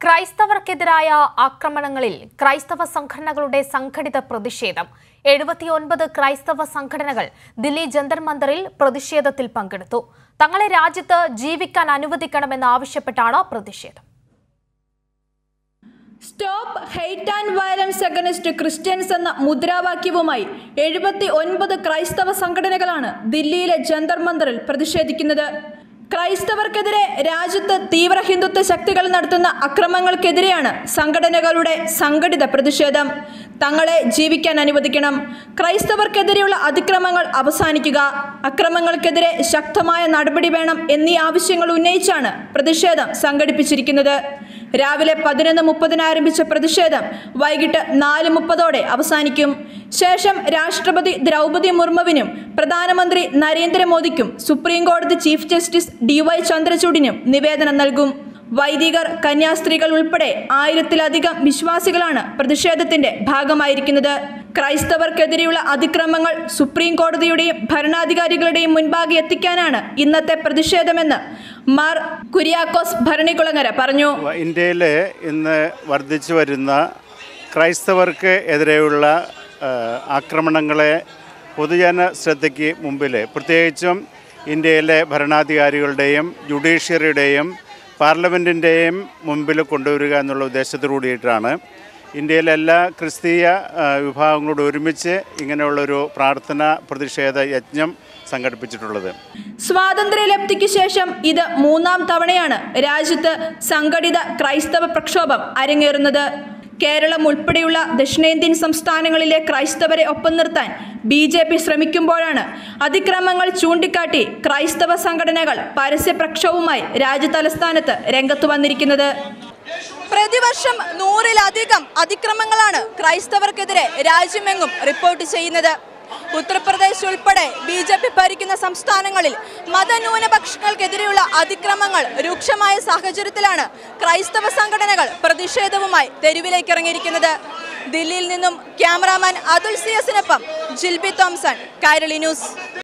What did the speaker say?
ക്രൈസ്തവർക്കെതിരായ ആക്രമണങ്ങളിൽ ക്രൈസ്തവ സംഘടനകളുടെ സംഘടിത പ്രതിഷേധം എഴുപത്തിയൊൻപത് ക്രൈസ്തവ സംഘടനകൾ ദില്ലി ജന്തർ മന്ദറിൽ പ്രതിഷേധത്തിൽ പങ്കെടുത്തു തങ്ങളെ രാജ്യത്ത് ജീവിക്കാൻ അനുവദിക്കണമെന്ന് ആവശ്യപ്പെട്ടാണ് പ്രതിഷേധം stop hate and violence against Christians എന്ന മുദ്രാവാക്യവുമായി എഴുപത്തി ഒൻപത് ക്രൈസ്തവ സംഘടനകളാണ് ദില്ലിയിലെ ജന്തർ മന്ദറിൽ പ്രതിഷേധിക്കുന്നത് ക്രൈസ്തവർക്കെതിരെ രാജ്യത്ത് തീവ്ര ഹിന്ദുത്വ ശക്തികൾ നടത്തുന്ന അക്രമങ്ങൾക്കെതിരെയാണ് സംഘടനകളുടെ സംഘടിത പ്രതിഷേധം തങ്ങളെ ജീവിക്കാൻ അനുവദിക്കണം ക്രൈസ്തവർക്കെതിരെയുള്ള അതിക്രമങ്ങൾ അവസാനിക്കുക അക്രമങ്ങൾക്കെതിരെ ശക്തമായ നടപടി വേണം എന്നീ ആവശ്യങ്ങൾ ഉന്നയിച്ചാണ് പ്രതിഷേധം സംഘടിപ്പിച്ചിരിക്കുന്നത് രാവിലെ പതിനൊന്ന് മുപ്പതിന് ആരംഭിച്ച പ്രതിഷേധം വൈകിട്ട് നാല് മുപ്പതോടെ അവസാനിക്കും ശേഷം രാഷ്ട്രപതി ദ്രൗപദി മുർമുവിനും പ്രധാനമന്ത്രി നരേന്ദ്രമോദിക്കും സുപ്രീം കോടതി ചീഫ് ജസ്റ്റിസ് ഡി വൈ ചന്ദ്രചൂഡിനും നിവേദനം നൽകും വൈദികർ കന്യാസ്ത്രീകൾ ഉൾപ്പെടെ ആയിരത്തിലധികം വിശ്വാസികളാണ് പ്രതിഷേധത്തിന്റെ ഭാഗമായിരിക്കുന്നത് ക്രൈസ്തവർക്കെതിരെയുള്ള അതിക്രമങ്ങൾ സുപ്രീം കോടതിയുടെയും ഭരണാധികാരികളുടെയും മുൻപാകെ എത്തിക്കാനാണ് ഇന്നത്തെ പ്രതിഷേധമെന്ന് മാർ കുര്യാക്കോസ് ഭരണികുളങ്ങര പറഞ്ഞു ഇന്ത്യയിൽ ഇന്ന് വർദ്ധിച്ചു വരുന്ന ക്രൈസ്തവർക്ക് എതിരെയുള്ള ആ, ആക്രമണങ്ങളെ പൊതുജന ശ്രദ്ധയ്ക്ക് മുമ്പിൽ പ്രത്യേകിച്ചും ഇന്ത്യയിലെ ഭരണാധികാരികളുടെയും ജുഡീഷ്യറിയുടെയും പാർലമെൻറ്റിൻ്റെയും മുമ്പിൽ കൊണ്ടുവരിക എന്നുള്ള ഉദ്ദേശത്തോടു കൂടിയിട്ടാണ് ഇന്ത്യയിലെ എല്ലാ ക്രിസ്തീയ ആ, വിഭാഗങ്ങളോട് ഒരുമിച്ച് ഇങ്ങനെയുള്ളൊരു പ്രാർത്ഥന പ്രതിഷേധ യജ്ഞം സംഘടിപ്പിച്ചിട്ടുള്ളത് സ്വാതന്ത്ര്യലബ്ധിക്ക് ശേഷം ഇത് മൂന്നാം തവണയാണ് രാജ്യത്ത് സംഘടിത ക്രൈസ്തവ പ്രക്ഷോഭം അരങ്ങേറുന്നത് കേരളം ഉൾപ്പെടെയുള്ള ദക്ഷിണേന്ത്യൻ സംസ്ഥാനങ്ങളിലെ ക്രൈസ്തവരെ ഒപ്പം നിർത്താൻ ബി ജെ പി ശ്രമിക്കുമ്പോഴാണ് അതിക്രമങ്ങൾ ചൂണ്ടിക്കാട്ടി ക്രൈസ്തവ സംഘടനകൾ പരസ്യ പ്രക്ഷോഭവുമായി രാജ്യതലസ്ഥാനത്ത് രംഗത്ത് വന്നിരിക്കുന്നത് പ്രതിവർഷം നൂറിലധികം അതിക്രമങ്ങളാണ് ക്രൈസ്തവർക്കെതിരെ രാജ്യമെങ്ങും റിപ്പോർട്ട് ചെയ്യുന്നത് ഉത്തർപ്രദേശ് ഉൾപ്പെടെ ബി ജെ പി ഭരിക്കുന്ന സംസ്ഥാനങ്ങളിൽ മതന്യൂനപക്ഷങ്ങൾക്കെതിരെയുള്ള അതിക്രമങ്ങൾ രൂക്ഷമായ സാഹചര്യത്തിലാണ് ക്രൈസ്തവ സംഘടനകൾ പ്രതിഷേധവുമായി തെരുവിലേക്ക് ഇറങ്ങിയിരിക്കുന്നത് ദില്ലിയിൽ നിന്നും ക്യാമറാമാൻ അതുൽ സിയസിനൊപ്പം ജിൽബി തോംസൺ കൈരളി ന്യൂസ്